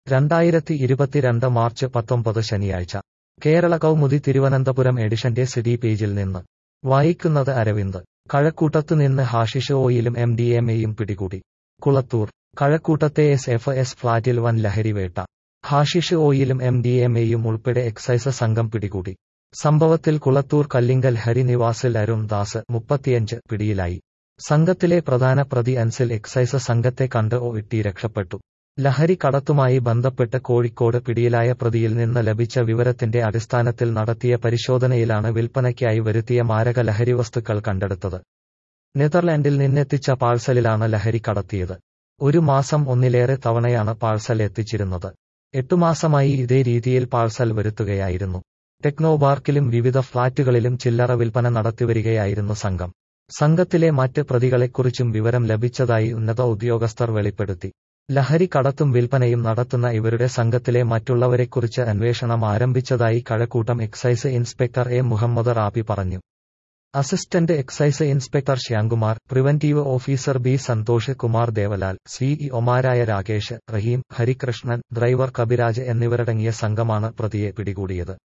രണ്ടായിരത്തി ഇരുപത്തിരണ്ട് മാർച്ച് പത്തൊമ്പത് ശനിയാഴ്ച കേരള കൗമുദി തിരുവനന്തപുരം എഡിഷന്റെ സിഡി പേജിൽ നിന്ന് വായിക്കുന്നത് അരവിന്ദ് കഴക്കൂട്ടത്തു നിന്ന് ഹാഷിഷ് ഓയിലും എം ഡി എം എയും പിടികൂടി കുളത്തൂർ കഴക്കൂട്ടത്തെ എസ് എഫ് എസ് ഫ്ളാറ്റിൽ വൻ ലഹരിവേട്ട ഹാഷിഷ് ഓയിലും എം ഡി എം എയും ഉൾപ്പെടെ എക്സൈസ് സംഘം പിടികൂടി സംഭവത്തിൽ കുളത്തൂർ കല്ലിങ്കൽ ഹരി നിവാസിൽ അരുൺ ദാസ് മുപ്പത്തിയഞ്ച് പിടിയിലായി സംഘത്തിലെ പ്രധാന പ്രതി അൻസിൽ എക്സൈസ് സംഘത്തെ കണ്ട് ഒ ഇട്ടി രക്ഷപ്പെട്ടു ലഹരി കടത്തുമായി ബന്ധപ്പെട്ട് കോഴിക്കോട് പിടിയിലായ പ്രതിയിൽ നിന്ന് ലഭിച്ച വിവരത്തിന്റെ അടിസ്ഥാനത്തിൽ നടത്തിയ പരിശോധനയിലാണ് വിൽപ്പനയ്ക്കായി വരുത്തിയ മാരക ലഹരി വസ്തുക്കൾ കണ്ടെടുത്തത് നെതർലാൻഡിൽ നിന്നെത്തിച്ച പാഴ്സലിലാണ് ലഹരി കടത്തിയത് ഒരു മാസം ഒന്നിലേറെ തവണയാണ് പാഴ്സൽ എത്തിച്ചിരുന്നത് എട്ടു മാസമായി ഇതേ രീതിയിൽ പാഴ്സൽ വരുത്തുകയായിരുന്നു ടെക്നോപാർക്കിലും വിവിധ ഫ്ളാറ്റുകളിലും ചില്ലറ വിൽപ്പന നടത്തിവരികയായിരുന്നു സംഘം സംഘത്തിലെ മറ്റ് പ്രതികളെക്കുറിച്ചും വിവരം ലഭിച്ചതായി ഉന്നത ഉദ്യോഗസ്ഥർ വെളിപ്പെടുത്തി ലഹരി കടത്തും വിൽപ്പനയും നടത്തുന്ന ഇവരുടെ സംഘത്തിലെ മറ്റുള്ളവരെക്കുറിച്ച് അന്വേഷണം ആരംഭിച്ചതായി Kazhakkoottam excise inspector A Muhammad Rabi പറഞ്ഞു assistant excise inspector Shyamkumar preventive officer B Santhosh Kumar Devalal സിഇഒമാരായ രാകേഷ് റഹീം ഹരികൃഷ്ണൻ ഡ്രൈവർ കബിരാജ് എന്നിവരടങ്ങിയ സംഘമാണ് പ്രതിയെ പിടികൂടിയത്